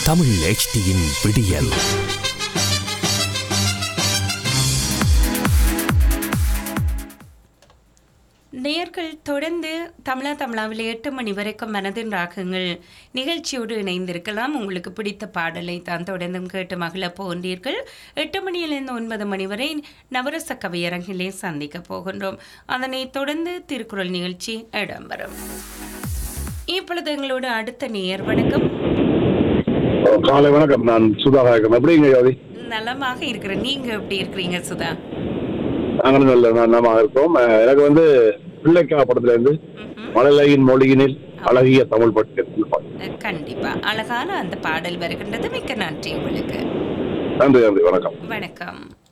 தமிழ் HDயின் விடியல் நேர்கள் தொடர்ந்து தமிழா தமிழாவில் எட்டு மணி வரைக்கும் மனதின் ராகங்கள் நிகழ்ச்சியோடு இணைந்திருக்கலாம் உங்களுக்கு பிடித்த பாடலை தான் தொடர்ந்தும் கேட்டு மகிழ போகின்றீர்கள் எட்டு மணியிலிருந்து ஒன்பது மணி வரை நவரச கவியரங்கிலே சந்திக்க போகின்றோம் அதனைத் தொடர்ந்து திருக்குறள் நிகழ்ச்சி இடம்பெறும் இப்பொழுது எங்களோட அடுத்த நேயர் வணக்கம் காலை வணக்கம் நான் சுதாகர் எப்படிங்க ஜோதி நலமாக இருக்கிறேன் நீங்க எப்படி இருக்கிறீங்க சுதா நாங்களும் நல்ல நலமாக இருக்கோம் அஹ் எனக்கு வந்து பிள்ளைக்கா படத்துல இருந்து ம்ஹும். மழலையின் மொழியினில் அழகிய தமிழ் பட்டு கண்டிப்பா அழகான அந்த பாடல் வருகின்றது மிக்க நன்றி உங்களுக்கு நன்றி நன்றி வணக்கம் வணக்கம்